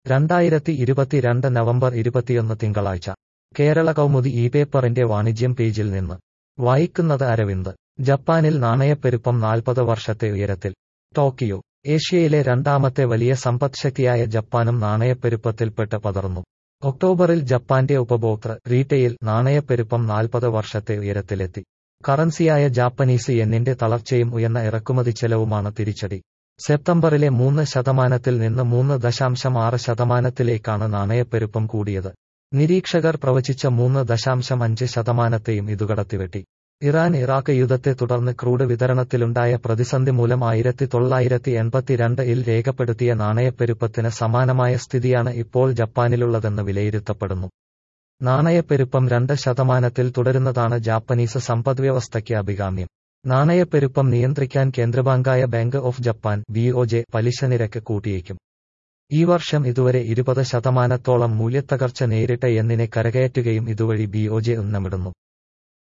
രണ്ടായിരത്തി ഇരുപത്തിരണ്ട് നവംബർ ഇരുപത്തിയൊന്ന് തിങ്കളാഴ്ച കേരള കൗമുദി ഈ പേപ്പറിന്റെ വാണിജ്യം പേജിൽ നിന്ന് വായിക്കുന്നത് അരവിന്ദ് ജപ്പാനിൽ നാണയപ്പെരുപ്പം നാൽപ്പത് വർഷത്തെ ഉയരത്തിൽ ടോക്കിയോ ഏഷ്യയിലെ രണ്ടാമത്തെ വലിയ സമ്പദ്ശക്തിയായ ജപ്പാനും നാണയപ്പെരുപ്പത്തിൽപ്പെട്ട് പതർന്നു ഒക്ടോബറിൽ ജപ്പാന്റെ ഉപഭോക്തൃ റീറ്റെയിൽ നാണയപ്പെരുപ്പം നാൽപ്പത് വർഷത്തെ ഉയരത്തിലെത്തി കറൻസിയായ ജാപ്പനീസ് യെന്നിന്റെ തളർച്ചയും ഉയർന്ന ഇറക്കുമതി ചെലവുമാണ് തിരിച്ചടി സെപ്റ്റംബറിലെ മൂന്ന് ശതമാനത്തിൽ നിന്ന് മൂന്ന് ദശാംശം ആറ് ശതമാനത്തിലേക്കാണ് നാണയപ്പെരുപ്പം കൂടിയത് നിരീക്ഷകർ പ്രവചിച്ച മൂന്ന് ദശാംശം അഞ്ച് ശതമാനത്തെയും ഇതുകടത്തിവെട്ടി ഇറാൻ ഇറാഖ് യുദ്ധത്തെ തുടർന്ന് ക്രൂഡ് വിതരണത്തിലുണ്ടായ പ്രതിസന്ധി മൂലം ആയിരത്തി തൊള്ളായിരത്തി എൺപത്തിരണ്ട് ഇൽ രേഖപ്പെടുത്തിയ നാണയപ്പെരുപ്പത്തിന് സമാനമായ സ്ഥിതിയാണ് ഇപ്പോൾ ജപ്പാനിലുള്ളതെന്ന് വിലയിരുത്തപ്പെടുന്നു നാണയപ്പെരുപ്പം രണ്ട് ശതമാനത്തിൽ തുടരുന്നതാണ് ജാപ്പനീസ് സമ്പദ്വ്യവസ്ഥയ്ക്ക് അഭികാമ്യം നാണയപ്പെരുപ്പം നിയന്ത്രിക്കാൻ കേന്ദ്രബാങ്കായ ബാങ്ക് ഓഫ് ജപ്പാൻ ബിഒജെ പലിശ നിരക്ക് കൂട്ടിയേക്കും ഈ വർഷം ഇതുവരെ ഇരുപത് ശതമാനത്തോളം മൂല്യത്തകർച്ച നേരിട്ട എന്നിനെ കരകയറ്റുകയും ഇതുവഴി ബിഒജെ ഉന്നമിടുന്നു